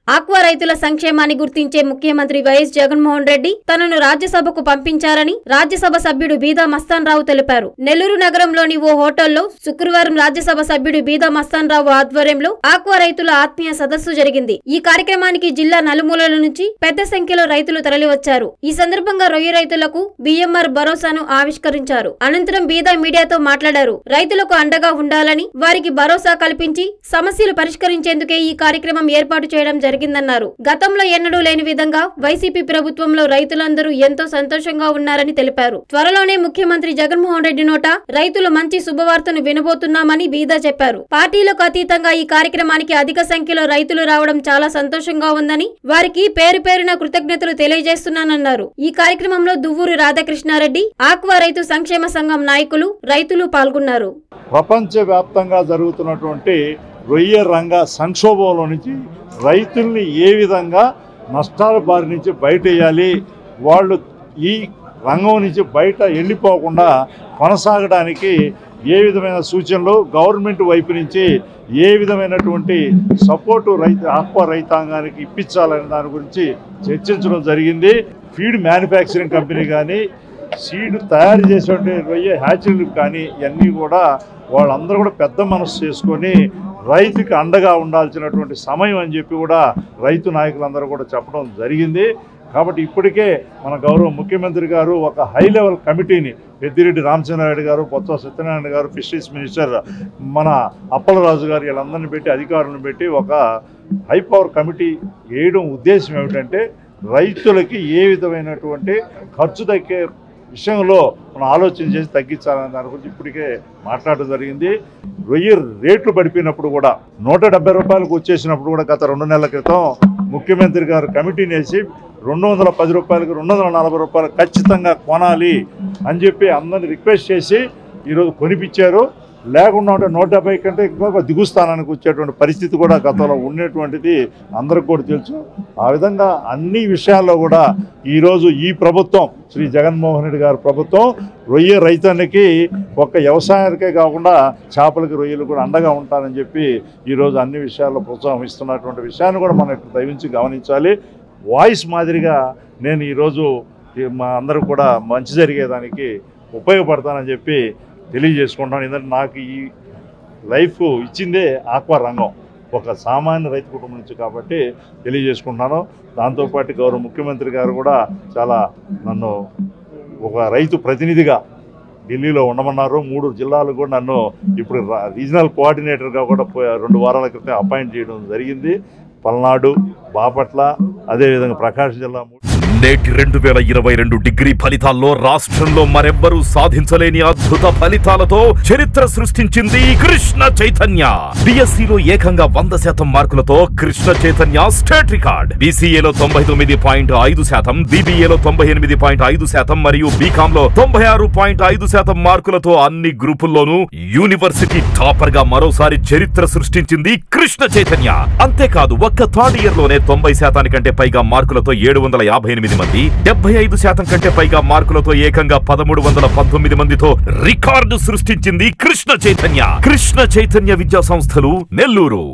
aqua రైతుల సంక్షేమాన్ని గుర్తించే ముఖ్యమంత్రి వైఎస్ జగన్మోహన్ రెడ్డి తనను రాజ్యసభకు పంపించారని రాజ్యసభ సభ్యుడు బీదా మస్తాన్ రావు తెలిపారు నెల్లూరు నగరంలోని ఓ హోటల్లో శుక్రవారం రాజ్యసభ సభ్యుడు బీదా మస్తాన్ రావు ఆధ్వర్యంలో ఆక్వా రైతుల ఆత్మీయ సదస్సు జరిగింది ఈ కార్యక్రమానికి జిల్లా నలుమూలల నుంచి పెద్ద సంఖ్యలో రైతులు తరలివచ్చారు ఈ సందర్భంగా రొయ్య రైతులకు బిఎంఆర్ భరోసాను ఆవిష్కరించారు అనంతరం బీదా మీడియాతో మాట్లాడారు రైతులకు అండగా ఉండాలని వారికి భరోసా కల్పించి సమస్యలు పరిష్కరించేందుకే ఈ కార్యక్రమం ఏర్పాటు చేయడం జరిగిందన్నారు గతంలో ఎన్నడూ లేని విధంగా వైసీపీ ప్రభుత్వంలో రైతులందరూ ఎంతో సంతోషంగా ఉన్నారని తెలిపారు త్వరలోనే ముఖ్యమంత్రి జగన్మోహన్ రెడ్డి నోట రైతులు మంచి శుభవార్తను వినబోతున్నామని బీదా చెప్పారు పార్టీలకు అతీతంగా ఈ కార్యక్రమానికి అధిక సంఖ్యలో రైతులు రావడం చాలా సంతోషంగా ఉందని వారికి పేరు పేరున కృతజ్ఞతలు తెలియజేస్తున్నానన్నారు ఈ కార్యక్రమంలో దువ్వూరు రాధాకృష్ణారెడ్డి ఆక్వా రైతు సంక్షేమ సంఘం నాయకులు రైతులు పాల్గొన్నారు ప్రపంచవ్యాప్తంగా జరుగుతున్నటువంటి రొయ్య రంగ సంక్షోభంలో నుంచి రైతుల్ని ఏ విధంగా నష్టాల బారి నుంచి బయటేయాలి వాళ్ళు ఈ రంగం నుంచి బయట వెళ్ళిపోకుండా కొనసాగడానికి ఏ విధమైన సూచనలు గవర్నమెంట్ వైపు నుంచి ఏ విధమైనటువంటి సపోర్టు రైతు ఆక్వా రైతాంగానికి ఇప్పించాలనే దాని గురించి చర్చించడం జరిగింది ఫీడ్ మ్యానుఫ్యాక్చరింగ్ కంపెనీ కానీ సీడ్ తయారు చేసేటువంటి రొయ్య హ్యాచరీలు కానీ ఇవన్నీ కూడా వాళ్ళందరూ కూడా పెద్ద మనసు చేసుకొని రైతుకి అండగా ఉండాల్సినటువంటి సమయం అని చెప్పి కూడా రైతు నాయకులందరూ కూడా చెప్పడం జరిగింది కాబట్టి ఇప్పటికే మన గౌరవ ముఖ్యమంత్రి గారు ఒక హై లెవెల్ కమిటీని పెద్దిరెడ్డి రామచంద్రారెడ్డి గారు కొత్త సత్యనారాయణ గారు ఫిషరీస్ మినిస్టర్ మన అప్పలరాజు గారు వీళ్ళందరినీ పెట్టి అధికారులను పెట్టి ఒక హై పవర్ కమిటీ వేయడం ఉద్దేశం ఏమిటంటే రైతులకి ఏ విధమైనటువంటి ఖర్చు తగ్గే విషయంలో మనం ఆలోచన చేసి తగ్గించాలనే దాని గురించి ఇప్పటికే మాట్లాడడం జరిగింది రొయ్యి రేట్లు పడిపోయినప్పుడు కూడా నూట డెబ్బై రూపాయలకు వచ్చేసినప్పుడు కూడా గత రెండు నెలల క్రితం ముఖ్యమంత్రి గారు కమిటీని వేసి రెండు వందల పది రూపాయలకు రెండు వందల నలభై రూపాయలు ఖచ్చితంగా కొనాలి అని చెప్పి అందరిని రిక్వెస్ట్ చేసి ఈరోజు కొనిపించారు లేకుండా ఉంటే నూట డెబ్బై కంటే ఇంకా దిగు స్థానానికి వచ్చేటువంటి పరిస్థితి కూడా గతంలో ఉన్నటువంటిది అందరికి కూడా తెలుసు ఆ విధంగా అన్ని విషయాల్లో కూడా ఈరోజు ఈ ప్రభుత్వం శ్రీ జగన్మోహన్ రెడ్డి గారి ప్రభుత్వం రొయ్య రైతానికి ఒక్క వ్యవసాయానికే కాకుండా చేపలకి రొయ్యలు కూడా అండగా ఉంటారని చెప్పి ఈరోజు అన్ని విషయాల్లో ప్రోత్సాహం ఇస్తున్నటువంటి విషయాన్ని కూడా మనం ఇక్కడ దయవించి గమనించాలి వాయిస్ మాదిరిగా నేను ఈరోజు ఈ మా అందరూ కూడా మంచి జరిగేదానికి ఉపయోగపడతానని చెప్పి తెలియజేసుకుంటాను ఎందుకంటే నాకు ఈ లైఫ్ ఇచ్చిందే ఆక్వా రంగం ఒక సామాన్య రైతు కుటుంబం నుంచి కాబట్టి తెలియజేసుకుంటున్నాను దాంతోపాటు గౌరవ ముఖ్యమంత్రి గారు కూడా చాలా నన్ను ఒక రైతు ప్రతినిధిగా ఢిల్లీలో ఉండమన్నారు మూడు జిల్లాలు కూడా నన్ను ఇప్పుడు రా- రీజనల్ కోఆర్డినేటర్గా కూడా పోయా రెండు వారాల క్రితం అపాయింట్ చేయడం జరిగింది పల్నాడు బాపట్ల అదేవిధంగా ప్రకాశం జిల్లా మూడు నేటి రెండు వేల ఇరవై రెండు డిగ్రీ ఫలితాల్లో రాష్ట్రంలో మరెవ్వరూ సాధించలేని అద్భుత ఫలితాలతో చరిత్ర సృష్టించింది కృష్ణ చైతన్య బిఎస్సిలో ఏకంగా వంద శాతం మార్కులతో కృష్ణ చైతన్య స్టేట్ రికార్డ్ బీసీఏలో తొంభై తొమ్మిది పాయింట్ ఐదు శాతం బీబీఏలో తొంభై ఎనిమిది పాయింట్ ఐదు శాతం మరియు బీకామ్ లో తొంభై ఆరు పాయింట్ ఐదు శాతం మార్కులతో అన్ని గ్రూపుల్లోనూ యూనివర్సిటీ టాపర్ గా మరోసారి చరిత్ర సృష్టించింది కృష్ణ చైతన్య అంతేకాదు ఒక్క థర్డ్ ఇయర్ లోనే తొంభై శాతానికంటే పైగా మార్కులతో ఏడు వందల యాభై ఎనిమిది మంది డెబ్బై ఐదు శాతం కంటే పైగా మార్కులతో ఏకంగా పదమూడు వందల పంతొమ్మిది మందితో రికార్డు సృష్టించింది కృష్ణ చైతన్య కృష్ణ చైతన్య విద్యా సంస్థలు నెల్లూరు